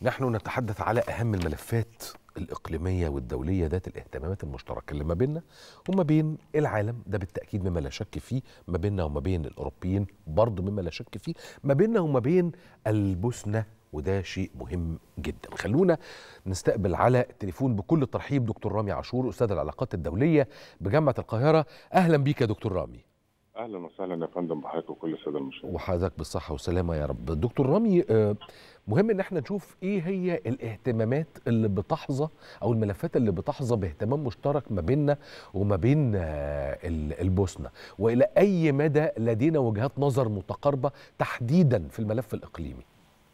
نحن نتحدث على أهم الملفات الإقليمية والدولية ذات الاهتمامات المشتركة اللي ما بيننا وما بين العالم ده بالتأكيد مما لا شك فيه ما بيننا وما بين الأوروبيين برضه مما لا شك فيه ما بيننا وما بين البوسنة وده شيء مهم جدا خلونا نستقبل على التليفون بكل الترحيب دكتور رامي عاشور أستاذ العلاقات الدولية بجامعة القاهرة أهلا بيك يا دكتور رامي اهلا وسهلا يا فندم بحضرتك وكل الساده المشاهدين وحضرتك بالصحة والسلامة يا رب دكتور رامي آه، مهم ان احنا نشوف ايه هي الاهتمامات اللي بتحظى او الملفات اللي بتحظى باهتمام مشترك ما بيننا وما بين آه، ال- البوسنة والى اي مدى لدينا وجهات نظر متقاربة تحديدا في الملف الاقليمي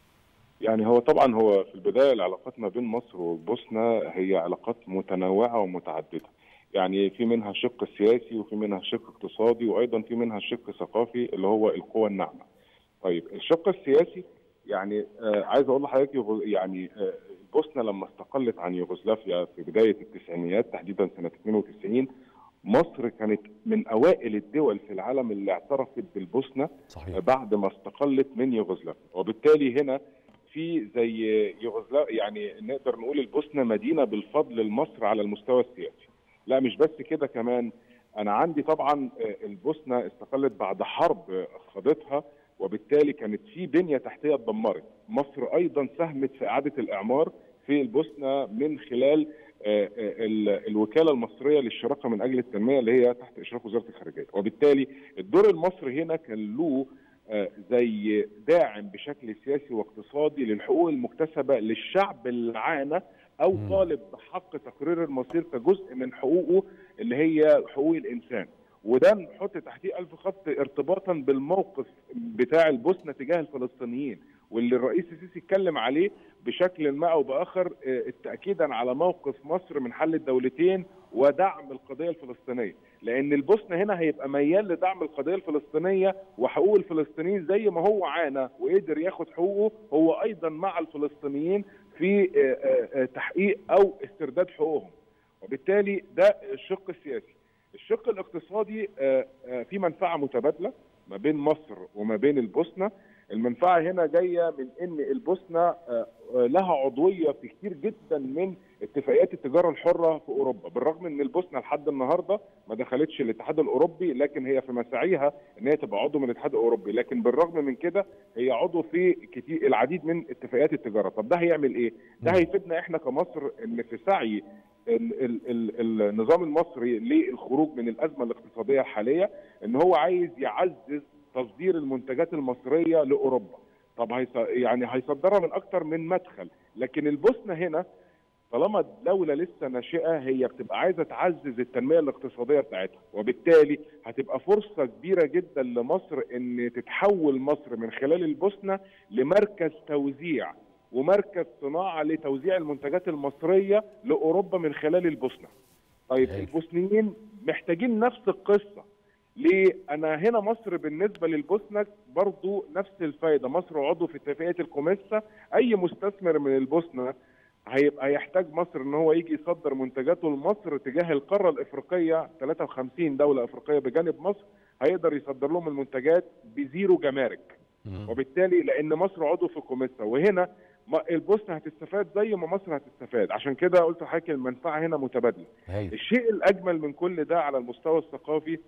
يعني هو طبعا هو في البدايه العلاقات ما بين مصر والبوسنه هي علاقات متنوعه ومتعدده يعني في منها شق سياسي وفي منها شق اقتصادي وايضا في منها شق ثقافي اللي هو القوى الناعمه طيب الشق السياسي يعني آه عايز اقول لحضرتك يوغو- يعني آه البوسنه لما استقلت عن يوغوسلافيا في بدايه التسعينيات تحديدا سنه 92 مصر كانت من اوائل الدول في العالم اللي اعترفت بالبوسنه صحيح بعد ما استقلت من يوغوسلافيا وبالتالي هنا في زي يوغوسلافيا يعني نقدر نقول البوسنه مدينه بالفضل لمصر على المستوى السياسي لا مش بس كده كمان انا عندي طبعا آه، البوسنه استقلت بعد حرب آه، خاضتها وبالتالي كانت في بنيه تحتيه اتدمرت مصر ايضا ساهمت في اعاده الاعمار في البوسنه من خلال آه، آه، ال- الوكاله المصريه للشراكه من اجل التنميه اللي هي تحت اشراف وزاره الخارجيه وبالتالي الدور المصري هنا كان له آه، زي داعم بشكل سياسي واقتصادي للحقوق المكتسبه للشعب اللي عانى او مم. طالب بحق تقرير المصير كجزء من حقوقه اللي هي حقوق الانسان وده نحط تحتيه ألف خط ارتباطا بالموقف بتاع البوسنه تجاه الفلسطينيين واللي الرئيس السيسي اتكلم عليه بشكل ما او باخر آه، تاكيدا على موقف مصر من حل الدولتين ودعم القضيه الفلسطينيه لان البوسنه هنا هيبقى ميال لدعم القضيه الفلسطينيه وحقوق الفلسطينيين زي ما هو عانى وقدر ياخد حقوقه هو ايضا مع الفلسطينيين في آه، آه، آه، تحقيق او استرداد حقوقهم وبالتالي ده الشق السياسي الشق الاقتصادي آه، آه، في منفعه متبادله ما بين مصر وما بين البوسنه المنفعه هنا جايه من ان البوسنه آه، آه، لها عضويه في كتير جدا من اتفاقيات التجاره الحره في اوروبا بالرغم ان البوسنه لحد النهارده ما دخلتش الاتحاد الاوروبي لكن هي في مساعيها ان هي تبقى عضو من الاتحاد الاوروبي لكن بالرغم من كده هي عضو في كتير العديد من اتفاقيات التجاره طب ده هيعمل ايه ده مم. هيفيدنا احنا كمصر ان في سعي ال- ال- ال- النظام المصري للخروج من الازمه الاقتصاديه الحاليه ان هو عايز يعزز تصدير المنتجات المصريه لاوروبا طب هيص... يعني هيصدرها من اكتر من مدخل لكن البوسنه هنا طالما الدوله لسه ناشئه هي بتبقى عايزه تعزز التنميه الاقتصاديه بتاعتها وبالتالي هتبقى فرصه كبيره جدا لمصر ان تتحول مصر من خلال البوسنه لمركز توزيع ومركز صناعه لتوزيع المنتجات المصريه لاوروبا من خلال البوسنه. طيب هايل. البوسنيين محتاجين نفس القصه. ليه؟ انا هنا مصر بالنسبه للبوسنه برضو نفس الفايده، مصر عضو في اتفاقيه الكوميسا، اي مستثمر من البوسنه هيبقى يحتاج مصر ان هو يجي يصدر منتجاته لمصر تجاه القاره الافريقيه 53 دوله افريقيه بجانب مصر هيقدر يصدر لهم المنتجات بزيرو جمارك. مم. وبالتالي لان مصر عضو في كوميسا وهنا ما- البوسنه هتستفاد زي ما مصر هتستفاد عشان كده قلت لحضرتك المنفعه هنا متبادله هايل الشيء الاجمل من كل ده على المستوى الثقافي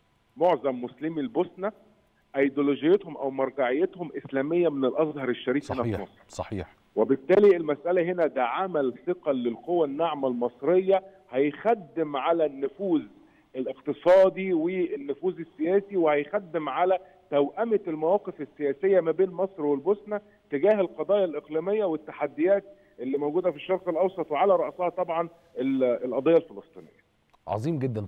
معظم مسلمي البوسنه ايديولوجيتهم او مرجعيتهم اسلاميه من الازهر الشريف هنا في صحيح مصر صحيح وبالتالي المسألة هنا ده عمل ثقل للقوى الناعمة المصرية هيخدم على النفوذ الاقتصادي والنفوذ السياسي وهيخدم على توأمة المواقف السياسية ما بين مصر والبوسنة تجاه القضايا الإقليمية والتحديات اللي موجودة في الشرق الأوسط وعلى رأسها طبعا ال- القضية الفلسطينية عظيم جدا